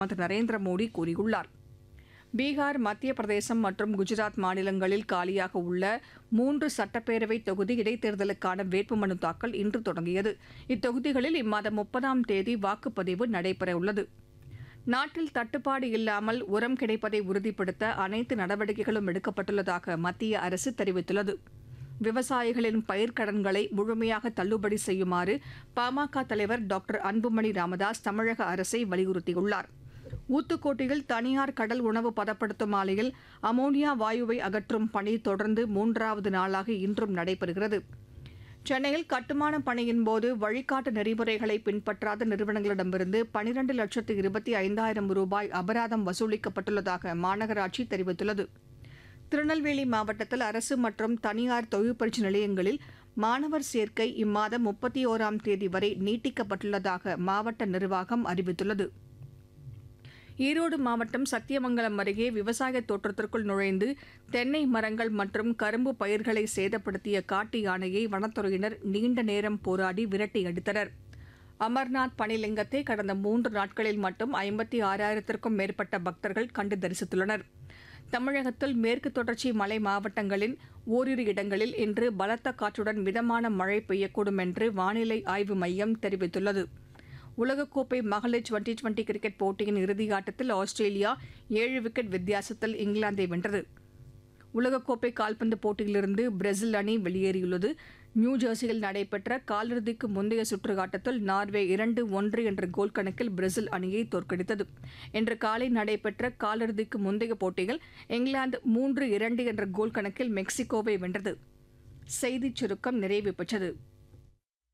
திரு நரேந்திர மோடி கூறியுள்ளார் பீகார் மத்திய பிரதேசம் மற்றும் குஜராத் மாநிலங்களில் காலியாக உள்ள மூன்று சட்டப்பேரவை தொகுதி இடைத்தேர்தலுக்கான வேட்புமனு தாக்கல் இன்று தொடங்கியது இத்தொகுதிகளில் இம்மாதம் முப்பதாம் தேதி வாக்குப்பதிவு நடைபெறவுள்ளது நாட்டில் தட்டுப்பாடு இல்லாமல் உரம் கிடைப்பதை உறுதிப்படுத்த அனைத்து நடவடிக்கைகளும் எடுக்கப்பட்டுள்ளதாக மத்திய அரசு தெரிவித்துள்ளது விவசாயிகளின் பயிர்க்கடன்களை முழுமையாக தள்ளுபடி செய்யுமாறு பாமக தலைவர் டாக்டர் அன்புமணி ராமதாஸ் தமிழக அரசை வலியுறுத்தியுள்ளார் ஊத்துக்கோட்டையில் தனியார் கடல் உணவு பதப்படுத்தும் ஆலையில் அமோனியா வாயுவை அகற்றும் பணி தொடர்ந்து மூன்றாவது நாளாக இன்றும் நடைபெறுகிறது சென்னையில் கட்டுமான பணியின் போது வழிகாட்டு நெறிமுறைகளை பின்பற்றாத நிறுவனங்களிடமிருந்து பனிரண்டு லட்சத்து இருபத்தி ஐந்தாயிரம் ரூபாய் அபராதம் வசூலிக்கப்பட்டுள்ளதாக மாநகராட்சி தெரிவித்துள்ளது திருநெல்வேலி மாவட்டத்தில் அரசு மற்றும் தனியார் தொழிற்பயிற்சி நிலையங்களில் மாணவர் சேர்க்கை இம்மாதம் முப்பத்தி ஓராம் தேதி வரை நீட்டிக்கப்பட்டுள்ளதாக மாவட்ட நிர்வாகம் அறிவித்துள்ளது ஈரோடு மாவட்டம் சத்தியமங்கலம் அருகே விவசாய தோட்டத்திற்குள் நுழைந்து தென்னை மரங்கள் மற்றும் கரும்பு பயிர்களை சேதப்படுத்திய காட்டு யானையை வனத்துறையினர் நீண்ட நேரம் போராடி விரட்டி அடித்தனர் அமர்நாத் பனிலிங்கத்தை கடந்த மூன்று நாட்களில் மட்டும் ஐம்பத்தி ஆறாயிரத்திற்கும் மேற்பட்ட பக்தர்கள் கண்டு தரிசித்துள்ளனர் தமிழகத்தில் மேற்கு தொடர்ச்சி மலை மாவட்டங்களின் ஓரிரு இடங்களில் இன்று பலத்த காற்றுடன் மிதமான மழை பெய்யக்கூடும் என்று வானிலை ஆய்வு மையம் தெரிவித்துள்ளது உலகக்கோப்பை மகளிர் டுவெண்டி டுவெண்டி கிரிக்கெட் போட்டியின் இறுதியாட்டத்தில் ஆஸ்திரேலியா ஏழு விக்கெட் வித்தியாசத்தில் இங்கிலாந்தை வென்றது உலகக்கோப்பை கால்பந்து போட்டியிலிருந்து பிரேசில் அணி வெளியேறியுள்ளது நியூ ஜெர்சியில் நடைபெற்ற காலிறுதிக்கு முந்தைய சுற்று ஆட்டத்தில் நார்வே இரண்டு ஒன்று என்ற கோல் கணக்கில் பிரேசில் அணியை தோற்கடித்தது இன்று காலை நடைபெற்ற காலிறுதிக்கு முந்தைய போட்டியில் இங்கிலாந்து மூன்று இரண்டு என்ற கோல் கணக்கில் மெக்சிகோவை வென்றது செய்திச் சுருக்கம் நிறைவு பெற்றது